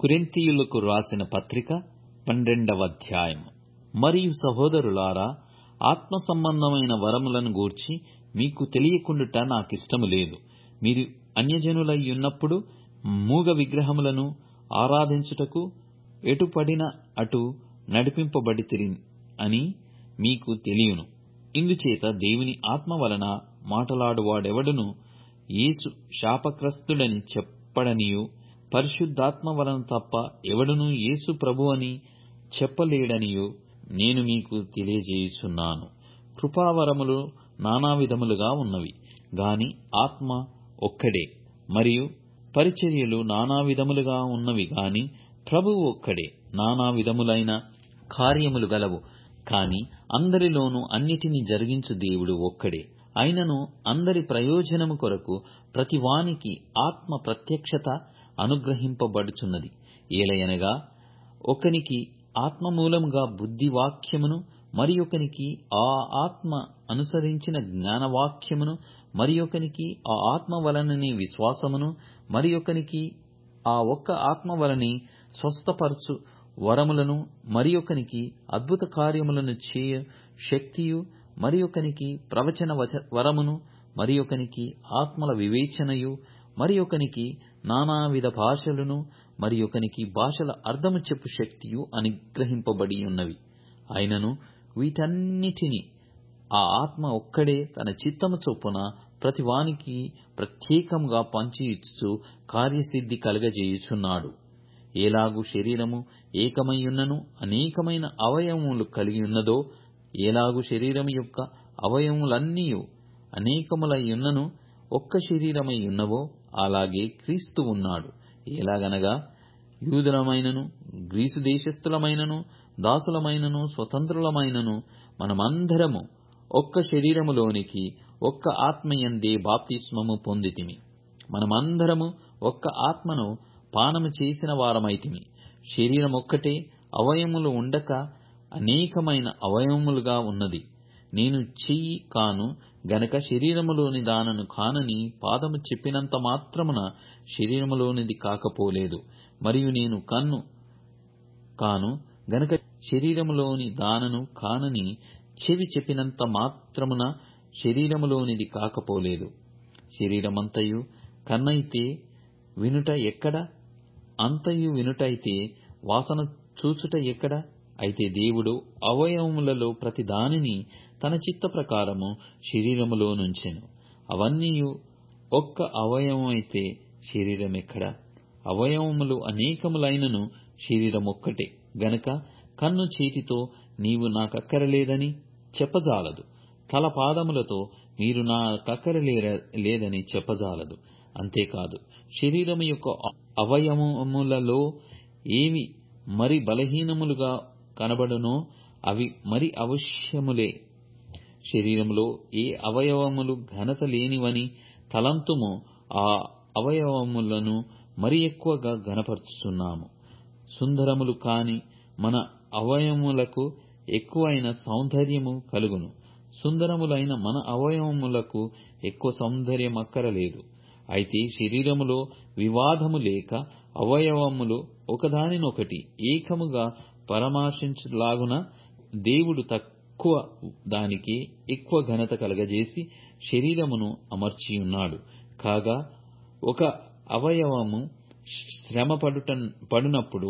కొరింథీయులకు రాసిన పత్రిక పన్నెండవ అధ్యాయం మరియు సహోదరులారా ఆత్మ సంబంధమైన వరములను గూర్చి మీకు తెలియకుండుట నాకిష్టము లేదు మీరు అన్యజనులయ్యున్నప్పుడు మూగ విగ్రహములను ఆరాధించుటకు ఎటు పడిన అటు నడిపింపబడితిరి అని మీకు తెలియను ఇందుచేత దేవుని ఆత్మ వలన మాటలాడువాడెవడును యేసు శాపగ్రస్తుడని చెప్పడనియూ పరిశుద్ధాత్మ వలన తప్ప ఎవడునూ యేసు ప్రభువని చెప్పలేడనియూ నేను మీకు తెలియజేయుచున్నాను కృపావరములు నానావిధములుగా ఉన్నవి గాని ఆత్మ ఒక్కడే మరియు పరిచర్యలు నానావిధములుగా ఉన్నవి గాని ప్రభువు ఒక్కడే నానావిధములైన కార్యములు గలవు కాని అందరిలోనూ అన్నిటినీ జరిగించు దేవుడు ఒక్కడే అయినను అందరి ప్రయోజనము కొరకు ప్రతివానికి ఆత్మ ప్రత్యక్షత అనుగ్రహింపబడుచున్నది ఏలయనగా ఒకనికి ఆత్మ మూలముగా బుద్ధి వాక్యమును మరి ఒకనికి ఆ ఆత్మ అనుసరించిన జ్ఞానవాక్యమును మరి ఒకనికి ఆ ఆత్మ వలనని విశ్వాసమును మరి ఒకనికి ఆ ఒక్క ఆత్మ వలని స్వస్థపరచు వరములను మరి ఒకనికి అద్భుత కార్యములను చేయ శక్తియు మరి ఒకనికి ప్రవచన వరమును మరి ఒకనికి ఆత్మల వివేచనయు మరి ఒకనికి నానావిధ భాషలను మరి ఒకనికి భాషల అర్థము చెప్పు శక్తియు అనుగ్రహింపబడి ఉన్నవి అయినను వీటన్నిటిని ఆ ఆత్మ ఒక్కడే తన చిత్తము చొప్పున ప్రతివానికి ప్రత్యేకంగా పంచి ఇచ్చు కార్యసిద్ధి కలగజేయుచున్నాడు ఏలాగు శరీరము ఏకమైయున్నను అనేకమైన అవయవములు కలిగి ఉన్నదో ఏలాగు శరీరము యొక్క అవయవములన్నీయు అనేకములయ్యున్నను ఒక్క శరీరమై ఉన్నవో అలాగే క్రీస్తు ఉన్నాడు ఎలాగనగా యూదులమైనను గ్రీసు దేశస్థులమైనను దాసులమైనను స్వతంత్రులమైనను మనమందరము ఒక్క శరీరములోనికి ఒక్క ఆత్మయందే బాప్తిస్మము పొందితిమి మనమందరము ఒక్క ఆత్మను పానము చేసిన వారమైతిమి శరీరం ఒక్కటే అవయములు ఉండక అనేకమైన అవయవములుగా ఉన్నది నేను చెయ్యి కాను గనక శరీరములోని దానను కానని పాదము చెప్పినంత మాత్రమున శరీరములోనిది కాకపోలేదు మరియు నేను కన్ను కాను గనక శరీరములోని దానను కానని చెవి చెప్పినంత మాత్రమున శరీరములోనిది కాకపోలేదు శరీరమంతయు కన్నైతే వినుట ఎక్కడ అంతయు వినుటైతే వాసన చూచుట ఎక్కడ అయితే దేవుడు అవయవములలో ప్రతి దానిని తన చిత్త ప్రకారము శరీరములో నుంచెను అవన్నీయు ఒక్క అవయవమైతే శరీరం ఎక్కడ అవయవములు అనేకములైనను శరీరం ఒక్కటే గనక కన్ను చేతితో నీవు నాకక్కరలేదని చెప్పజాలదు తల పాదములతో మీరు నాకక్కరలేర లేదని చెప్పజాలదు అంతేకాదు శరీరము యొక్క అవయవములలో ఏవి మరి బలహీనములుగా కనబడునో అవి మరి అవశ్యములే శరీరములో ఏ అవయవములు ఘనత లేనివని తలంతుమో ఆ అవయవములను మరి ఎక్కువగా ఘనపరుచుతున్నాము సుందరములు కాని మన అవయవములకు ఎక్కువైన సౌందర్యము కలుగును సుందరములైన మన అవయవములకు ఎక్కువ సౌందర్యం అక్కరలేదు అయితే శరీరములో వివాదము లేక అవయవములు ఒకదానినొకటి ఏకముగా పరామర్శించులాగున దేవుడు తక్కువ దానికి ఎక్కువ ఘనత కలగజేసి శరీరమును అమర్చియున్నాడు కాగా ఒక అవయవము శ్రమ పడుట పడునప్పుడు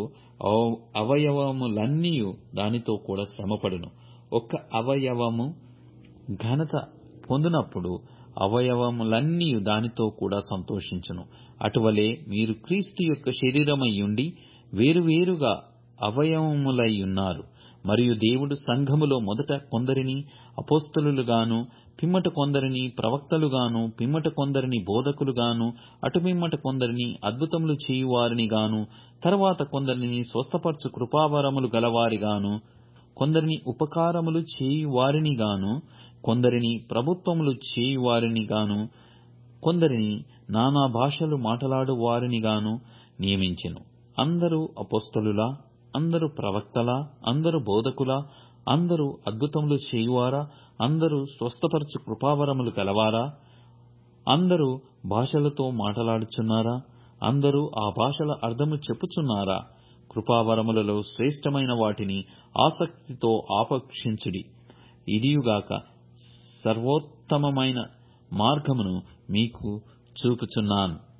అవయవములన్నీ దానితో కూడా శ్రమపడును ఒక అవయవము ఘనత పొందినప్పుడు అవయవములన్నీ దానితో కూడా సంతోషించును అటువలే మీరు క్రీస్తు యొక్క శరీరమయ్యుండి వేరువేరుగా అవయవములయ్యున్నారు మరియు దేవుడు సంఘములో మొదట కొందరిని అపోస్తలుగాను పిమ్మట కొందరిని ప్రవక్తలుగాను పిమ్మట కొందరిని బోధకులుగాను అటు పిమ్మట కొందరిని అద్భుతములు చేయువారిని గాను తర్వాత కొందరిని స్వస్థపరచు కృపావరములు గలవారిగాను కొందరిని ఉపకారములు చేయువారిని గాను కొందరిని ప్రభుత్వములు చేయువారిని గాను కొందరిని నానా భాషలు మాటలాడు వారిని గాను నియమించెను అందరూ అపోస్తలులా అందరూ ప్రవక్తలా అందరూ బోధకులా అందరూ అద్భుతములు చేయువారా అందరూ స్వస్థపరచు కృపావరములు కలవారా అందరూ భాషలతో మాటలాడుచున్నారా అందరూ ఆ భాషల అర్థము చెప్పుచున్నారా కృపావరములలో శ్రేష్టమైన వాటిని ఆసక్తితో ఆపేక్షించుడి ఇదియుగాక సర్వోత్తమమైన మార్గమును మీకు చూపుచున్నాను